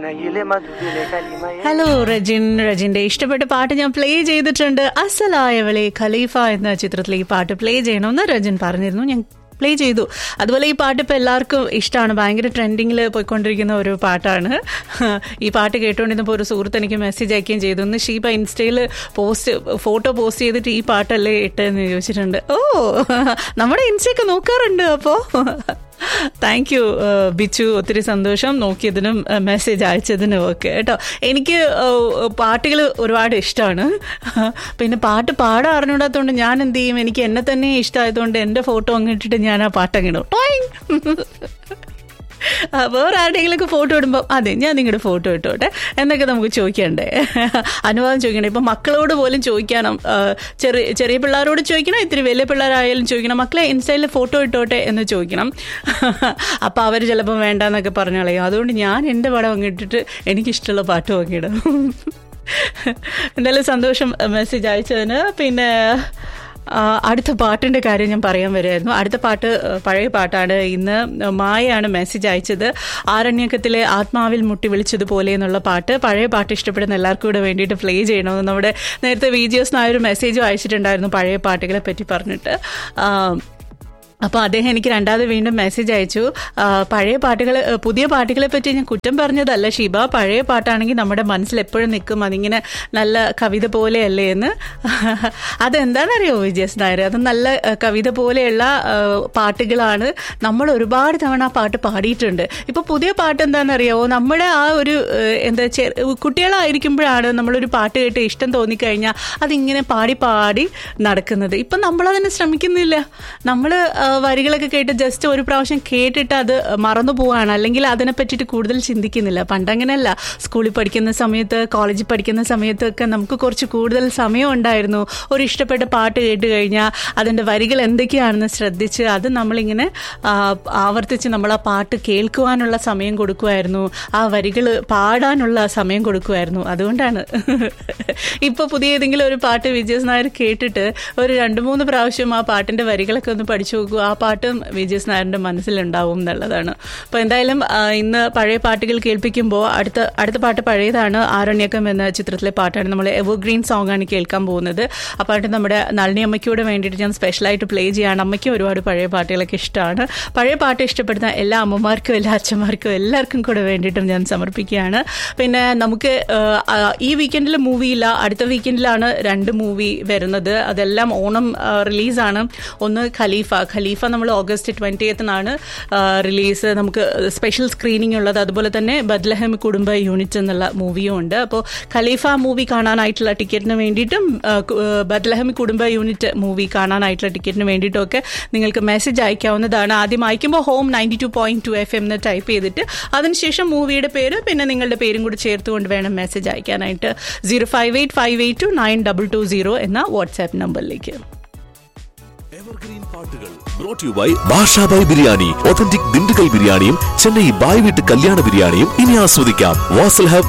നയിലെ മധുവിലെ കലിമയെ hello Rajin റജിന്റെ ഇഷ്ടപ്പെട്ട പാട്ട് ഞാൻ പ്ലേ ചെയ്തിട്ടുണ്ട് അസലായവളെ ഖലീഫ എന്ന ചിത്രത്തിലെ ഈ പാട്ട് പ്ലേ ചെയ്യണമെന്ന് റജിൻ പറഞ്ഞിരുന്നു ഞാൻ പ്ലേ ചെയ്തു അതുപോലെ ഈ പാട്ട് ഇപ്പോൾ എല്ലാവർക്കും ഇഷ്ടമാണ് ഭയങ്കര ട്രെൻഡിങ്ങിൽ പോയിക്കൊണ്ടിരിക്കുന്ന ഒരു പാട്ടാണ് ഈ പാട്ട് കേട്ടുകൊണ്ടിരുന്നപ്പോൾ ഒരു സുഹൃത്ത് എനിക്ക് മെസ്സേജ് അയക്കുകയും ചെയ്തു ഒന്ന് ഷീബ ഇൻസ്റ്റയിൽ പോസ്റ്റ് ഫോട്ടോ പോസ്റ്റ് ചെയ്തിട്ട് ഈ പാട്ടല്ലേ ഇട്ടെന്ന് ചോദിച്ചിട്ടുണ്ട് ഓ നമ്മുടെ ഇൻസ്റ്റയൊക്കെ നോക്കാറുണ്ട് അപ്പോൾ താങ്ക് യു ബിച്ചു ഒത്തിരി സന്തോഷം നോക്കിയതിനും മെസ്സേജ് അയച്ചതിനും ഒക്കെ കേട്ടോ എനിക്ക് പാട്ടുകൾ ഒരുപാട് ഇഷ്ടമാണ് പിന്നെ പാട്ട് പാടാൻ അറിഞ്ഞൂടാത്തതുകൊണ്ട് ഞാൻ എന്ത് ചെയ്യും എനിക്ക് എന്നെ തന്നെ ഇഷ്ടമായതുകൊണ്ട് എൻ്റെ ഫോട്ടോ അങ്ങിട്ടിട്ട് ഞാൻ ആ പാട്ടങ്ങിടും ടോയിങ് വേറെ ആരുടെയെങ്കിലൊക്കെ ഫോട്ടോ ഇടുമ്പോൾ അതെ ഞാൻ നിങ്ങളുടെ ഫോട്ടോ ഇട്ടോട്ടെ എന്നൊക്കെ നമുക്ക് ചോദിക്കണ്ടേ അനുവാദം ചോദിക്കണ്ടേ ഇപ്പം മക്കളോട് പോലും ചോദിക്കണം ആ, ചെറിയ ചെറിയ പിള്ളേരോട് ചോദിക്കണം ഇത്തിരി വലിയ പിള്ളേരായാലും ചോദിക്കണം മക്കളെ ഇൻസ്റ്റയിൽ ഫോട്ടോ ഇട്ടോട്ടെ എന്ന് ചോദിക്കണം അപ്പോൾ അവർ ചിലപ്പോൾ വേണ്ടെന്നൊക്കെ പറഞ്ഞു കളയും അതുകൊണ്ട് ഞാൻ എൻ്റെ പടം അങ്ങിട്ടിട്ട് എനിക്കിഷ്ടമുള്ള പാട്ടും അങ്ങിടും എന്തായാലും സന്തോഷം മെസ്സേജ് അയച്ചതിന് പിന്നെ ആ, അടുത്ത പാട്ടിന്റെ കാര്യം ഞാൻ പറയാൻ വരുമായിരുന്നു അടുത്ത പാട്ട് ആ, പഴയ പാട്ടാണ് ഇന്ന് മായയാണ് മെസ്സേജ് അയച്ചത് ആരണ്യക്കത്തിലെ ആത്മാവിൽ മുട്ടി വിളിച്ചതുപോലെ എന്നുള്ള പാട്ട് പഴയ പാട്ട് ഇഷ്ടപ്പെടുന്ന എല്ലാവർക്കും കൂടെ വേണ്ടിയിട്ട് പ്ലേ ചെയ്യണമെന്ന് നമ്മുടെ നേരത്തെ വി ജി എസ് നായൊരു മെസ്സേജും അയച്ചിട്ടുണ്ടായിരുന്നു പഴയ പാട്ടുകളെ പറ്റി പറഞ്ഞിട്ട് ആ, അപ്പോൾ അദ്ദേഹം എനിക്ക് രണ്ടാമത് വീണ്ടും മെസ്സേജ് അയച്ചു ആ, പഴയ പാട്ടുകൾ പുതിയ പാട്ടുകളെ പറ്റി ഞാൻ കുറ്റം പറഞ്ഞതല്ല ഷീബ പഴയ പാട്ടാണെങ്കിൽ നമ്മുടെ മനസ്സിൽ എപ്പോഴും നിൽക്കും അതിങ്ങനെ നല്ല കവിത പോലെയല്ലേ എന്ന് അതെന്താണെന്നറിയോ വിജയസ് നായർ അത് നല്ല ആ, കവിത പോലെയുള്ള ആ, പാട്ടുകളാണ് നമ്മൾ ഒരുപാട് തവണ ആ പാട്ട് പാടിയിട്ടുണ്ട് ഇപ്പോൾ പുതിയ പാട്ട് എന്താണെന്നറിയാമോ നമ്മുടെ ആ ഒരു ആ, എന്താ ചെ- കുട്ടികളായിരിക്കുമ്പോഴാണ് നമ്മളൊരു പാട്ട് കേട്ട് ഇഷ്ടം തോന്നിക്കഴിഞ്ഞാൽ അതിങ്ങനെ പാടി പാടി നടക്കുന്നത് ഇപ്പം നമ്മളതിന് ശ്രമിക്കുന്നില്ല നമ്മൾ വരികളൊക്കെ കേട്ട് ജസ്റ്റ് ഒരു പ്രാവശ്യം കേട്ടിട്ട് അത് മറന്നു പോവാണ് അല്ലെങ്കിൽ അതിനെ പറ്റിയിട്ട് കൂടുതൽ ചിന്തിക്കുന്നില്ല പണ്ടങ്ങനെയല്ല സ്കൂളിൽ പഠിക്കുന്ന സമയത്ത് കോളേജിൽ പഠിക്കുന്ന സമയത്തൊക്കെ നമുക്ക് കുറച്ച് കൂടുതൽ സമയം ഉണ്ടായിരുന്നു ഒരു ഇഷ്ടപ്പെട്ട പാട്ട് കേട്ട് കഴിഞ്ഞാൽ അതിൻ്റെ വരികൾ എന്തൊക്കെയാണെന്ന് ശ്രദ്ധിച്ച് അത് നമ്മളിങ്ങനെ ആ, ആവർത്തിച്ച് നമ്മൾ ആ പാട്ട് കേൾക്കുവാനുള്ള സമയം കൊടുക്കുമായിരുന്നു ആ വരികൾ പാടാനുള്ള സമയം കൊടുക്കുമായിരുന്നു അതുകൊണ്ടാണ് ഇപ്പോൾ പുതിയ ഏതെങ്കിലും ഒരു പാട്ട് വിജയസ് നായർ കേട്ടിട്ട് ഒരു രണ്ട് മൂന്ന് പ്രാവശ്യം ആ പാട്ടിൻ്റെ വരികളൊക്കെ ഒന്ന് പഠിച്ചു നോക്കൂ ആ പാട്ടും വിജയസ് നായരുടെ മനസ്സിലുണ്ടാവും എന്നുള്ളതാണ് അപ്പോൾ എന്തായാലും ആ, ഇന്ന് പഴയ പാട്ടുകൾ കേൾപ്പിക്കുമ്പോൾ അടുത്ത അടുത്ത പാട്ട് പഴയതാണ് ആരണ്യക്കം എന്ന ചിത്രത്തിലെ പാട്ടാണ് നമ്മൾ എവർഗ്രീൻ സോങ് ആണ് കേൾക്കാൻ പോകുന്നത് ആ പാട്ട് നമ്മുടെ നളിനി അമ്മയ്ക്കൂടെ വേണ്ടിയിട്ട് ഞാൻ സ്പെഷ്യലായിട്ട് പ്ലേ ചെയ്യാണ് അമ്മയ്ക്കും ഒരുപാട് പഴയ പാട്ടുകളൊക്കെ ഇഷ്ടമാണ് പഴയ പാട്ട് ഇഷ്ടപ്പെടുന്ന എല്ലാ അമ്മമാർക്കും എല്ലാ അച്ഛന്മാർക്കും എല്ലാവർക്കും കൂടെ വേണ്ടിയിട്ടും ഞാൻ സമർപ്പിക്കുകയാണ് പിന്നെ നമുക്ക് ആ, ആ, ഈ വീക്കെൻഡിൽ മൂവിയില്ല അടുത്ത വീക്കെൻഡിലാണ് രണ്ട് മൂവി വരുന്നത് അതെല്ലാം ഓണം ആ, റിലീസാണ് ഒന്ന് ഖലീഫ ഖലീഫ നമ്മൾ ഓഗസ്റ്റ് ട്വൻറ്റിയത്തിനാണ് റിലീസ് നമുക്ക് സ്പെഷ്യൽ സ്ക്രീനിങ് ഉള്ളത് അതുപോലെ തന്നെ ബദ്ലഹം കുടുംബ യൂണിറ്റ് എന്നുള്ള മൂവിയും ഉണ്ട് അപ്പോൾ ഖലീഫ മൂവി കാണാനായിട്ടുള്ള ടിക്കറ്റിന് വേണ്ടിയിട്ടും ആ, കു- ആ, ബദ്ലഹം കുടുംബ യൂണിറ്റ് മൂവി കാണാനായിട്ടുള്ള ടിക്കറ്റിന് വേണ്ടിയിട്ടും ഒക്കെ നിങ്ങൾക്ക് മെസ്സേജ് അയക്കാവുന്നതാണ് ആദ്യം അയക്കുമ്പോൾ home ninety two point two F M എന്ന് ടൈപ്പ് ചെയ്തിട്ട് അതിനുശേഷം മൂവിയുടെ പേര് പിന്നെ നിങ്ങളുടെ പേരും കൂടി ചേർത്തുകൊണ്ട് വേണം മെസ്സേജ് അയക്കാനായിട്ട് zero five eight five eight two nine double two zero എന്ന വാട്സാപ്പ് നമ്പറിലേക്ക് എവർഗ്രീൻ പാട്ടുകൾ brought you by Bashabhai biryani authentic Dindigul ബിരിയാണിയും ചെന്നൈ ബായ് വീട്ട് കല്യാണ ബിരിയാണിയും ഇനി ആസ്വദിക്കാം വാസൽ ഹബ്